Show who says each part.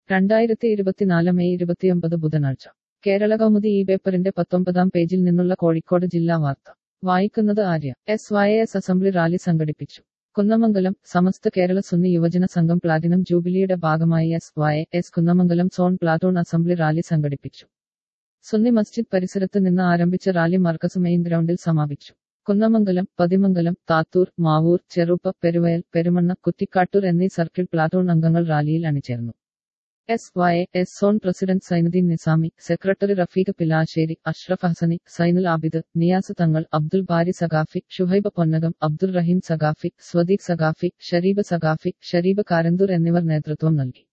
Speaker 1: രണ്ടായിരത്തി ഇരുപത്തിനാല് മെയ് ഇരുപത്തിയൊമ്പത് ബുധനാഴ്ച കേരള കൗമുദി ഈ പേപ്പറിന്റെ പത്തൊമ്പതാം പേജിൽ നിന്നുള്ള കോഴിക്കോട് ജില്ലാ വാർത്ത വായിക്കുന്നത് Arya S Y S assembly rally സംഘടിപ്പിച്ചു കുന്നമംഗലം സമസ്ത കേരള സുന്നി യുവജന സംഘം പ്ലാറ്റിനം ജൂബിലിയുടെ ഭാഗമായി S Y S Kunnamangalam zone platoon assembly rally സംഘടിപ്പിച്ചു സുന്നി മസ്ജിദ് പരിസരത്ത് നിന്ന് ആരംഭിച്ച റാലി മർക്കസ് മെയിൻ ഗ്രൗണ്ടിൽ സമാപിച്ചു കുന്നമംഗലം പതിമംഗലം താത്തൂർ മാവൂർ ചെറുപ്പ പെരുവയൽ പെരുമണ്ണ കുറ്റിക്കാട്ടൂർ എന്നീ സർക്കിൾ പ്ലാറ്റൂൺ അംഗങ്ങൾ റാലിയിൽ അണിചേർന്നു S Y S zone president Zainuddin Nizami secretary Rafeeq Pilassery Ashraf Hasani Zainul Abid Niyas Thangal Abdul ബാരി സഖാഫി ഷുഹൈബ പൊന്നകം അബ്ദുൽ റഹീം സഖാഫി സ്വദീഖ് സഖാഫി ഷരീബ് സഖാഫി ഷരീബ് കാരന്തൂർ എന്നിവർ നേതൃത്വം നൽകി